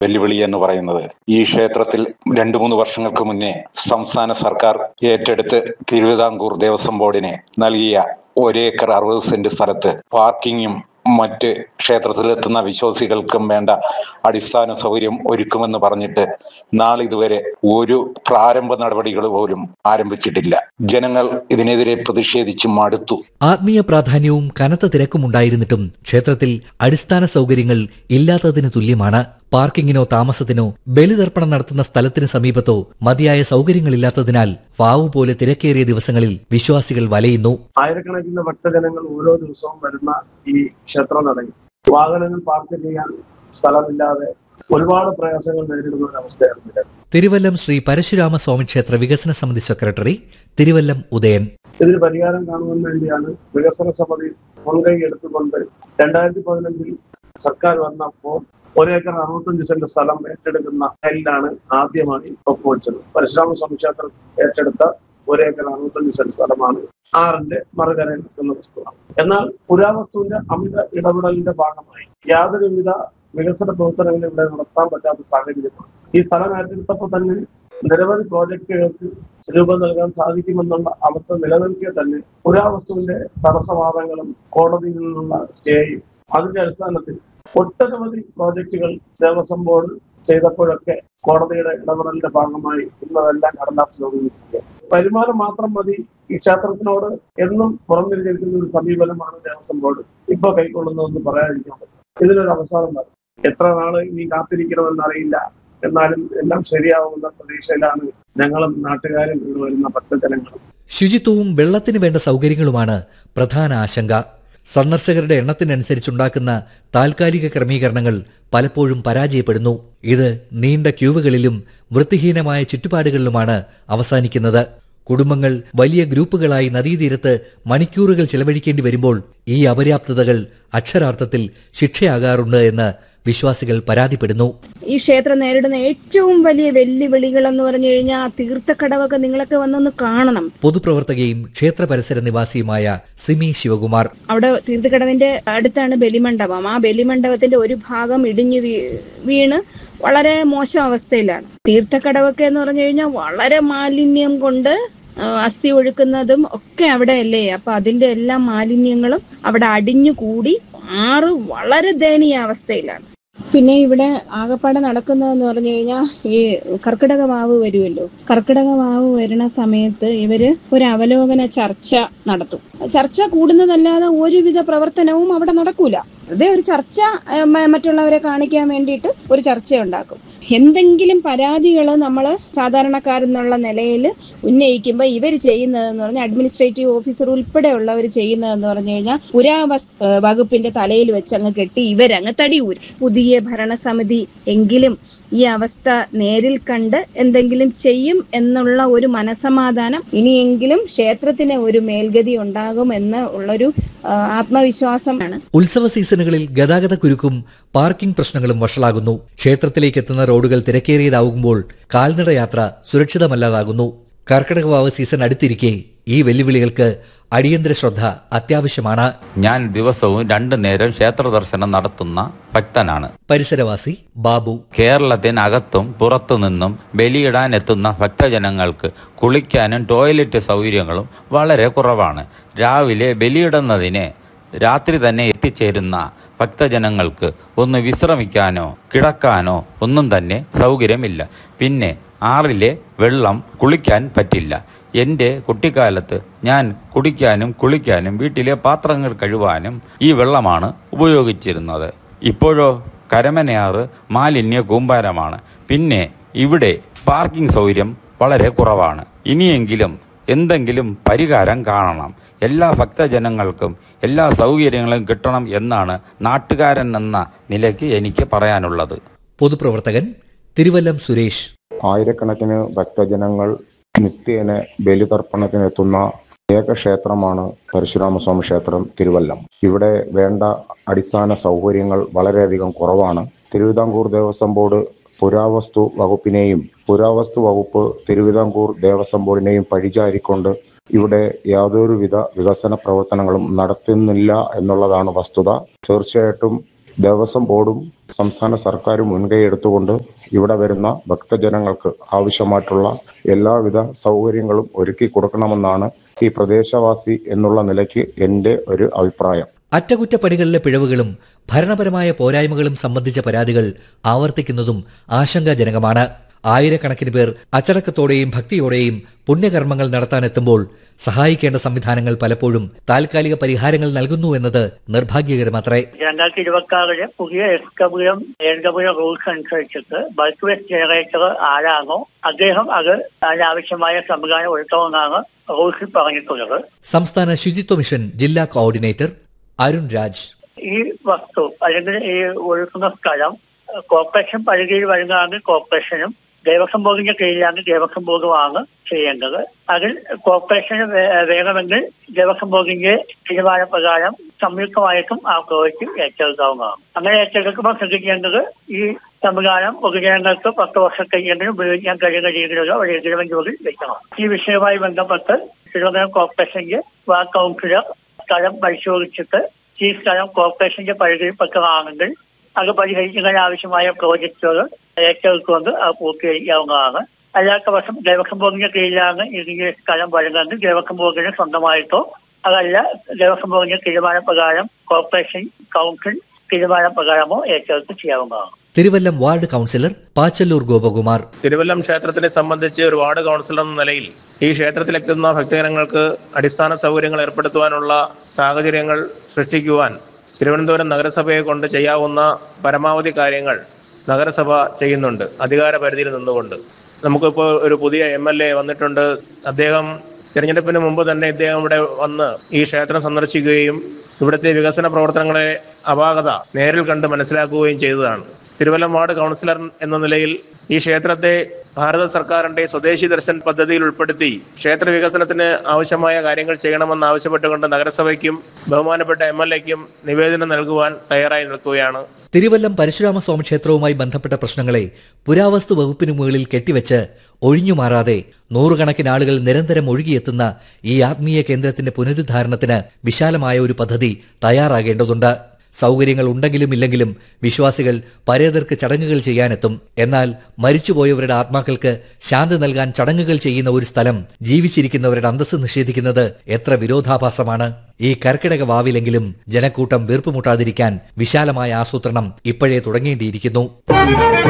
വെല്ലുവിളി എന്ന് പറയുന്നത് ഈ ക്ഷേത്രത്തിൽ രണ്ടു മൂന്ന് വർഷങ്ങൾക്ക് മുന്നേ സംസ്ഥാന സർക്കാർ ഏറ്റെടുത്ത് തിരുവിതാംകൂർ ദേവസ്വം ബോർഡിന് നൽകിയ ഒരേക്കർ അറുപത് സെന്റ് സ്ഥലത്ത് പാർക്കിങ്ങും മറ്റ് ക്ഷേത്രത്തിലെത്തുന്ന വിശ്വാസികൾക്കും വേണ്ട അടിസ്ഥാന സൗകര്യം ഒരുക്കുമെന്ന് പറഞ്ഞിട്ട് നാളിതുവരെ ഒരു പ്രാരംഭ നടപടികൾ പോലും ആരംഭിച്ചിട്ടില്ല ജനങ്ങൾ ഇതിനെതിരെ പ്രതിഷേധിച്ച് മടുത്തു ആത്മീയ പ്രാധാന്യവും കനത്ത തിരക്കുമുണ്ടായിരുന്നിട്ടും ക്ഷേത്രത്തിൽ അടിസ്ഥാന സൗകര്യങ്ങൾ ഇല്ലാത്തതിന് തുല്യമാണ് പാർക്കിങ്ങിനോ താമസത്തിനോ ബലിതർപ്പണം നടത്തുന്ന സ്ഥലത്തിന് സമീപത്തോ മതിയായ സൗകര്യങ്ങളില്ലാത്തതിനാൽ വാവു പോലെ തിരക്കേറിയ ദിവസങ്ങളിൽ വിശ്വാസികൾ വലയുന്നു ആയിരക്കണക്കിന് ഭക്തജനങ്ങൾ ഓരോ ദിവസവും വരുന്ന ഈ ക്ഷേത്ര നടയിൽ വാഹനങ്ങൾ പാർക്ക് ചെയ്യാൻ സ്ഥലമില്ലാതെ ഒരുപാട് പ്രയാസങ്ങൾ നേരിടുന്ന ഒരു അവസ്ഥയാണ് ഇവിടെ തിരുവല്ലം ശ്രീ പരശുരാമ സ്വാമി ക്ഷേത്ര വികസന സമിതി സെക്രട്ടറി തിരുവല്ലം ഉദയൻ ഇതിന് പരിഹാരം കാണുവാൻ വേണ്ടിയാണ് വികസന സമിതി മുൻകൈ എടുത്തുകൊണ്ട് രണ്ടായിരത്തി പതിനഞ്ചിൽ സർക്കാർ വന്നപ്പോൾ ഒരേക്കർ അറുപത്തഞ്ച് സെന്റ് സ്ഥലം ഏറ്റെടുക്കുന്ന ഫയലിലാണ് ആദ്യമായി ഒപ്പുവെച്ചത് പരശുരാമ സ്വാമി ക്ഷേത്രം ഏറ്റെടുത്ത ഒരേക്കർ അറുപത്തഞ്ച് സെന്റ് സ്ഥലമാണ് ആറിന്റെ മറുകരയിൽ നിൽക്കുന്ന വസ്തുവാണ് എന്നാൽ പുരാവസ്തുവിന്റെ അമിത ഇടപെടലിന്റെ ഭാഗമായി യാതൊരുവിധ വികസന പ്രവർത്തനങ്ങളും ഇവിടെ നടത്താൻ പറ്റാത്ത സാഹചര്യമാണ് ഈ സ്ഥലം ഏറ്റെടുത്തപ്പോൾ തന്നെ നിരവധി പ്രോജക്റ്റുകൾക്ക് രൂപം നൽകാൻ സാധിക്കുമെന്നുള്ള അവസ്ഥ നിലനിൽക്കെ തന്നെ പുരാവസ്തുവിന്റെ തടസ്സവാദങ്ങളും കോടതിയിൽ നിന്നുള്ള സ്റ്റേയും അതിന്റെ അടിസ്ഥാനത്തിൽ ഒട്ടനവധി പ്രോജക്റ്റുകൾ ദേവസ്വം ബോർഡ് ചെയ്തപ്പോഴൊക്കെ കോടതിയുടെ ഇടപെടലിന്റെ ഭാഗമായി ഇന്നതെല്ലാം കടലാസിൽ ഒതുങ്ങിയിരിക്കുക വരുമാനം മാത്രം മതി ഈ ക്ഷേത്രത്തിനോട് എന്നും പുറംതിരിഞ്ഞിരിക്കുന്ന ഒരു സമീപനമാണ് ദേവസ്വം ബോർഡ് ഇപ്പൊ കൈക്കൊള്ളുന്നതെന്ന് പറയാതിരിക്കാൻ പറ്റും ഇതിനൊരു അവസാനം വരും എത്ര നാള് ഇനി കാത്തിരിക്കണമെന്നറിയില്ല എന്നാലും എല്ലാം ശരിയാവുമെന്ന പ്രതീക്ഷയിലാണ് ഞങ്ങളും നാട്ടുകാരും ഇവിടെ വരുന്ന ഭക്തജനങ്ങളും ശുചിത്വവും വെള്ളത്തിന് വേണ്ട സൗകര്യങ്ങളുമാണ് പ്രധാന ആശങ്ക സന്ദർശകരുടെ എണ്ണത്തിനനുസരിച്ചുണ്ടാക്കുന്ന താൽക്കാലിക ക്രമീകരണങ്ങൾ പലപ്പോഴും പരാജയപ്പെടുന്നു ഇത് നീണ്ട ക്യൂവുകളിലും വൃത്തിഹീനമായ ചുറ്റുപാടുകളിലുമാണ് അവസാനിക്കുന്നത് കുടുംബങ്ങൾ വലിയ ഗ്രൂപ്പുകളായി നദീതീരത്ത് മണിക്കൂറുകൾ ചെലവഴിക്കേണ്ടി വരുമ്പോൾ ഈ അപര്യാപ്തതകൾ അക്ഷരാർത്ഥത്തിൽ ശിക്ഷയാകാറുണ്ട് എന്ന് വിശ്വാസികൾ പരാതിപ്പെടുന്നു ഈ ക്ഷേത്രം നേരിടുന്ന ഏറ്റവും വലിയ വെല്ലുവിളികൾ എന്ന് പറഞ്ഞു കഴിഞ്ഞാൽ ആ തീർത്ഥക്കടവൊക്കെ നിങ്ങളൊക്കെ വന്നൊന്ന് കാണണം പൊതുപ്രവർത്തകയും ക്ഷേത്ര പരിസര നിവാസിയുമായ സിമി ശിവകുമാർ അവിടെ തീർത്ഥക്കടവിന്റെ അടുത്താണ് ബലിമണ്ഡപം ആ ബലിമണ്ഡപത്തിന്റെ ഒരു ഭാഗം ഇടിഞ്ഞു വീ വീണ് വളരെ മോശം അവസ്ഥയിലാണ് തീർത്ഥക്കടവൊക്കെ എന്ന് പറഞ്ഞു കഴിഞ്ഞാൽ വളരെ മാലിന്യം കൊണ്ട് ആ, അസ്ഥി ഒഴുക്കുന്നതും ഒക്കെ അവിടെയല്ലേ അപ്പൊ അതിന്റെ എല്ലാ മാലിന്യങ്ങളും അവിടെ അടിഞ്ഞു കൂടി ആറ് വളരെ ദയനീയ അവസ്ഥയിലാണ് പിന്നെ ഇവിടെ ആകപ്പാടെ നടക്കുന്നതെന്ന് പറഞ്ഞു കഴിഞ്ഞാൽ ഈ കർക്കിടക വാവ് വരുമല്ലോ കർക്കിടക വാവ് വരുന്ന സമയത്ത് ഇവര് ഒരു അവലോകന ചർച്ച നടത്തും ചർച്ച കൂടുന്നതല്ലാതെ ഒരുവിധ പ്രവർത്തനവും അവിടെ നടക്കൂല വെറുതെ ഒരു ചർച്ച ഏഹ്, മ- മറ്റുള്ളവരെ കാണിക്കാൻ വേണ്ടിയിട്ട് ഒരു ചർച്ച ഉണ്ടാക്കും എന്തെങ്കിലും പരാതികൾ നമ്മൾ സാധാരണക്കാരെന്നുള്ള നിലയിൽ ഉന്നയിക്കുമ്പോൾ ഇവർ ചെയ്യുന്നതെന്ന് പറഞ്ഞാൽ അഡ്മിനിസ്ട്രേറ്റീവ് ഓഫീസർ ഉൾപ്പെടെയുള്ളവർ ചെയ്യുന്നതെന്ന് പറഞ്ഞു കഴിഞ്ഞാൽ പുരാവസ് ഏഹ്, വകുപ്പിന്റെ തലയിൽ വെച്ച് അങ്ങ് കെട്ടി ഇവരങ്ങ് തടിയൂരും പുതിയ ഭരണസമിതി എങ്കിലും ഈ അവസ്ഥ നേരിൽ കണ്ട് എന്തെങ്കിലും ചെയ്യും എന്നുള്ള ഒരു മനസമാധാനം ഇനിയെങ്കിലും ക്ഷേത്രത്തിന് ഒരു മേൽഗതി ഉണ്ടാകും എന്ന് ഉള്ളൊരു ആ, ആത്മവിശ്വാസമാണ് ഉത്സവ സീസണുകളിൽ ഗതാഗത കുരുക്കും പാർക്കിംഗ് പ്രശ്നങ്ങളും വഷളാകുന്നു ക്ഷേത്രത്തിലേക്ക് എത്തുന്ന റോഡുകൾ തിരക്കേറിയതാകുമ്പോൾ കാൽനട യാത്ര സുരക്ഷിതമല്ലാതാകുന്നു കർക്കിടകവാവ് സീസൺ അടുത്തിരിക്കെ ഈ വെല്ലുവിളികൾക്ക് അടിയന്തര ശ്രദ്ധ അത്യാവശ്യമാണ് ഞാൻ ദിവസവും രണ്ടു നേരം ക്ഷേത്ര ദർശനം നടത്തുന്ന ഭക്തനാണ് പരിസരവാസി ബാബു കേരളത്തിനകത്തും പുറത്തു നിന്നും ബലിയിടാൻ എത്തുന്ന ഭക്തജനങ്ങൾക്ക് കുളിക്കാനും ടോയ്ലറ്റ് സൗകര്യങ്ങളും വളരെ കുറവാണ് രാവിലെ ബലിയിടുന്നതിന് രാത്രി തന്നെ എത്തിച്ചേരുന്ന ഭക്തജനങ്ങൾക്ക് ഒന്ന് വിശ്രമിക്കാനോ കിടക്കാനോ ഒന്നും തന്നെ സൗകര്യമില്ല പിന്നെ ആറിലെ വെള്ളം കുളിക്കാൻ പറ്റില്ല എൻ്റെ കുട്ടിക്കാലത്ത് ഞാൻ കുടിക്കാനും കുളിക്കാനും വീട്ടിലെ പാത്രങ്ങൾ കഴുകാനും ഈ വെള്ളമാണ് ഉപയോഗിച്ചിരുന്നത് ഇപ്പോഴോ കരമനയാറ് മാലിന്യ കൂമ്പാരമാണ് പിന്നെ ഇവിടെ പാർക്കിംഗ് സൗകര്യം വളരെ കുറവാണ് ഇനിയെങ്കിലും എന്തെങ്കിലും പരിഹാരം കാണണം എല്ലാ ഭക്തജനങ്ങൾക്കും എല്ലാ സൗകര്യങ്ങളും കിട്ടണം എന്നാണ് നാട്ടുകാരൻ എന്ന നിലയ്ക്ക് എനിക്ക് പറയാനുള്ളത് പൊതുപ്രവർത്തകൻ തിരുവല്ലം സുരേഷ് ആയിരക്കണക്കിന് ഭക്തജനങ്ങൾ നിത്യേന ബലിതർപ്പണത്തിനെത്തുന്ന ഏക ക്ഷേത്രമാണ് പരശുരാമസ്വാമി ക്ഷേത്രം തിരുവല്ലം ഇവിടെ വേണ്ട അടിസ്ഥാന സൗകര്യങ്ങൾ വളരെയധികം കുറവാണ് തിരുവിതാംകൂർ ദേവസ്വം ബോർഡ് പുരാവസ്തു വകുപ്പിനെയും പുരാവസ്തു വകുപ്പ് തിരുവിതാംകൂർ ദേവസ്വം ബോർഡിനെയും പഴിചാരിക്കൊണ്ട് ഇവിടെ യാതൊരുവിധ വികസന പ്രവർത്തനങ്ങളും നടത്തുന്നില്ല എന്നുള്ളതാണ് വസ്തുത തീർച്ചയായിട്ടും ദേവസ്വം ബോർഡും സംസ്ഥാന സർക്കാർ മുൻകൈ എടുത്തുകൊണ്ട് ഇവിടെ വരുന്ന ഭക്തജനങ്ങൾക്ക് ആവശ്യമായിട്ടുള്ള എല്ലാവിധ സൗകര്യങ്ങളും ഒരുക്കി കൊടുക്കണമെന്നാണ് ഈ പ്രദേശവാസി എന്നുള്ള നിലയ്ക്ക് എൻ്റെ ഒരു അഭിപ്രായം അറ്റകുറ്റപ്പണികളിലെ പിഴവുകളും ഭരണപരമായ പോരായ്മകളും സംബന്ധിച്ച പരാതികൾ ആവർത്തിക്കുന്നതും ആശങ്കാജനകമാണ് ആയിരക്കണക്കിന് പേർ അച്ചടക്കത്തോടെയും ഭക്തിയോടെയും പുണ്യകർമ്മങ്ങൾ നടത്താനെത്തുമ്പോൾ സഹായിക്കേണ്ട സംവിധാനങ്ങൾ പലപ്പോഴും താൽക്കാലിക പരിഹാരങ്ങൾ നൽകുന്നു എന്നത് നിർഭാഗ്യകരമത്രേ രണ്ടായിരത്തി ഇരുപത്തി ആറില് പുതിയ S W S W rules അനുസരിച്ചിട്ട് ബൾക്ക് വേസ്റ്റ് ജനറേറ്റർ ആരാണോ അദ്ദേഹം അത് അതിനാവശ്യമായ സംവിധാനം ഒരുക്കണമെന്നാണ് റൂൾസിൽ പറഞ്ഞിട്ടുള്ളത് സംസ്ഥാന ശുചിത്വ മിഷൻ ജില്ലാ കോർഡിനേറ്റർ അരുൺ രാജ് ഈ വസ്തു അല്ലെങ്കിൽ ഈ ഒഴുക്കുന്ന സ്ഥലം കോർപ്പറേഷൻ പരിധിയിൽ വരുന്നതാണെങ്കിൽ കോർപ്പറേഷനും ദേവസ്വം ബോർഡിന്റെ കീഴിലാണ് ദേവസ്വം ബോർഡുമാണ് ചെയ്യേണ്ടത് അതിൽ കോർപ്പറേഷന് വേ- വേണമെങ്കിൽ ദേവസ്വം ബോർഡിന്റെ തീരുമാനപ്രകാരം സംയുക്തമായിട്ടും ആ പ്രോജക്റ്റ് ഏറ്റെടുക്കാവുന്നതാണ് അങ്ങനെ ഏറ്റെടുക്കുമ്പോൾ ശ്രദ്ധിക്കേണ്ടത് ഈ സംവിധാനം പൊതുജനങ്ങൾക്ക് പത്ത് വർഷത്തേക്കെങ്കിലും ഉപയോഗിക്കാൻ കഴിയുന്ന രീതിയിലുള്ള ഒരു എഗ്രിമെന്റ് കൂടി വെക്കണം ഈ വിഷയവുമായി ബന്ധപ്പെട്ട് തിരുവനന്തപുരം കോർപ്പറേഷന്റെ വാർഡ് കൗൺസിലർ സ്ഥലം പരിശോധിച്ചിട്ട് ഈ സ്ഥലം കോർപ്പറേഷന്റെ പരിധിയിൽപ്പെട്ടതാണെങ്കിൽ അത് പരിഹരിക്കുന്നതിന് ആവശ്യമായ പ്രോജക്റ്റുകൾ ഏറ്റെടുത്തുകൊണ്ട് അത് പൂർത്തീകരിക്കാവുന്നതാണ് അല്ലാത്ത വർഷം ദേവസ്വം ബോർഡിന്റെ കീഴിലാണ് ഇതിന്റെ സ്ഥലം വരുന്നതെങ്കിൽ ദേവസ്വം ബോർഡിന് സ്വന്തമായിട്ടോ അതല്ല ദേവസ്വം ബോർഡിന്റെ തീരുമാനപ്രകാരം കോർപ്പറേഷൻ കൗൺസിൽ തീരുമാനപ്രകാരമോ ഏറ്റെടുത്ത് ചെയ്യാവുന്നതാണ് തിരുവല്ലം വാർഡ് കൌൺസിലർ പാച്ചല്ലൂർ ഗോപകുമാർ തിരുവല്ലം ക്ഷേത്രത്തിനെ സംബന്ധിച്ച് ഒരു വാർഡ് കൗൺസിലർ എന്ന നിലയിൽ ഈ ക്ഷേത്രത്തിലെത്തുന്ന ഭക്തജനങ്ങൾക്ക് അടിസ്ഥാന സൗകര്യങ്ങൾ ഏർപ്പെടുത്തുവാനുള്ള സാഹചര്യങ്ങൾ സൃഷ്ടിക്കുവാൻ തിരുവനന്തപുരം നഗരസഭയെ കൊണ്ട് ചെയ്യാവുന്ന പരമാവധി കാര്യങ്ങൾ നഗരസഭ ചെയ്യുന്നുണ്ട് അധികാര പരിധിയിൽ നിന്നുകൊണ്ട് നമുക്കിപ്പോൾ ഒരു പുതിയ എം എൽ എ വന്നിട്ടുണ്ട് അദ്ദേഹം തിരഞ്ഞെടുപ്പിന് മുമ്പ് തന്നെ ഇദ്ദേഹം ഇവിടെ വന്ന് ഈ ക്ഷേത്രം സന്ദർശിക്കുകയും ഇവിടുത്തെ വികസന പ്രവർത്തനങ്ങളെ അപാകത നേരിൽ കണ്ട് മനസ്സിലാക്കുകയും ചെയ്തതാണ് തിരുവല്ലം വാർഡ് കൗൺസിലർ എന്ന നിലയിൽ ഈ ക്ഷേത്രത്തെ ഭാരത സർക്കാരിന്റെ സ്വദേശി ദർശൻ പദ്ധതിയിൽ ഉൾപ്പെടുത്തി ക്ഷേത്ര വികസനത്തിന് ആവശ്യമായ കാര്യങ്ങൾ ചെയ്യണമെന്ന് ആവശ്യപ്പെട്ടുകൊണ്ട് നഗരസഭയ്ക്കും ബഹുമാനപ്പെട്ട എം എൽ എക്കും നിവേദനം നൽകുവാൻ തയ്യാറായി നിൽക്കുകയാണ് തിരുവല്ലം പരശുരാമസ്വാമി ക്ഷേത്രവുമായി ബന്ധപ്പെട്ട പ്രശ്നങ്ങളെ പുരാവസ്തു വകുപ്പിനു മുകളിൽ കെട്ടിവെച്ച് ഒഴിഞ്ഞുമാറാതെ നൂറുകണക്കിന് ആളുകൾ നിരന്തരം ഒഴുകിയെത്തുന്ന ഈ ആത്മീയ കേന്ദ്രത്തിന്റെ പുനരുദ്ധാരണത്തിന് വിശാലമായ ഒരു പദ്ധതി തയ്യാറാകേണ്ടതുണ്ട് സൗകര്യങ്ങൾ ഉണ്ടെങ്കിലും ഇല്ലെങ്കിലും വിശ്വാസികൾ പരേതർക്ക് ചടങ്ങുകൾ ചെയ്യാനെത്തും എന്നാൽ മരിച്ചുപോയവരുടെ ആത്മാക്കൾക്ക് ശാന്തി നൽകാൻ ചടങ്ങുകൾ ചെയ്യുന്ന ഒരു സ്ഥലം ജീവിച്ചിരിക്കുന്നവരുടെ അന്തസ്സ് നിഷേധിക്കുന്നത് എത്ര വിരോധാഭാസമാണ് ഈ കർക്കിടക വാവിലെങ്കിലും ജനക്കൂട്ടം വീർപ്പുമുട്ടാതിരിക്കാൻ വിശാലമായ ആസൂത്രണം ഇപ്പോഴേ തുടങ്ങേണ്ടിയിരിക്കുന്നു